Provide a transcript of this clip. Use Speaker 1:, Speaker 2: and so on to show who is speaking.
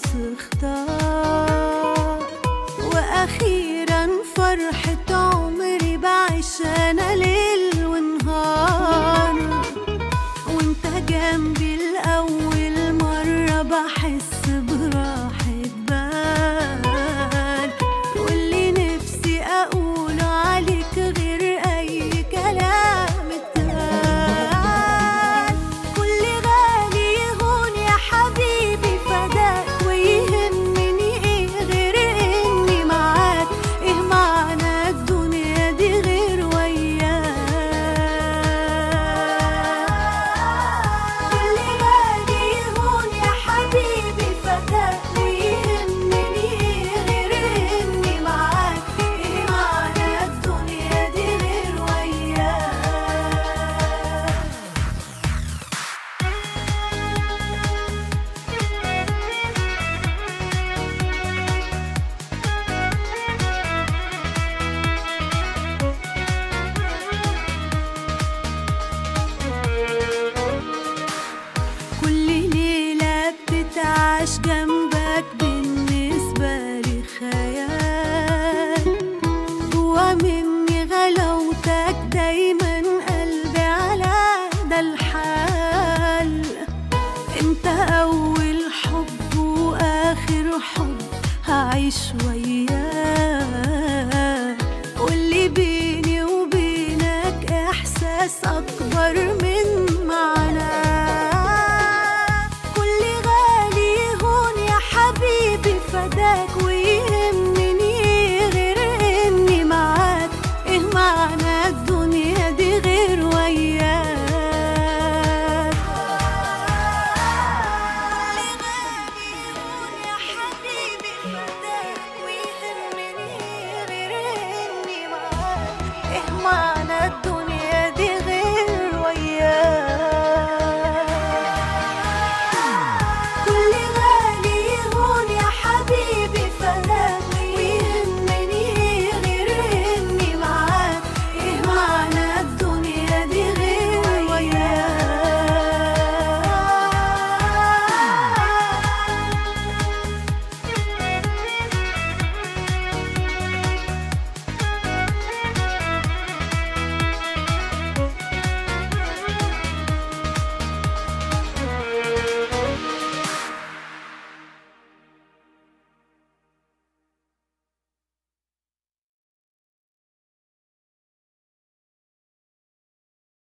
Speaker 1: اختار واخيرا فرحة عمري بعيش انا ليل ونهار وانت جنبي لأول مرة بحس براحة بال واللي نفسي أقوله عليك غير أي كلام اتقال كل غالي يهون يا حبيبي فداك ويهمني ايه غير اني معاك ايه معنى الدنيا دي غير وياك كل غالي يهون يا حبيبي فداك ويهمني ايه غير اني معاك ايه معنى الدنيا دي غير وياك كل ليلة بتتعاش جنبك بالنسبة لي خيال جوا مني غلاوتك دايما قلبي على ده الحال انت اول حب واخر حب هعيش وياك واللي بيني وبينك احساس اكبر من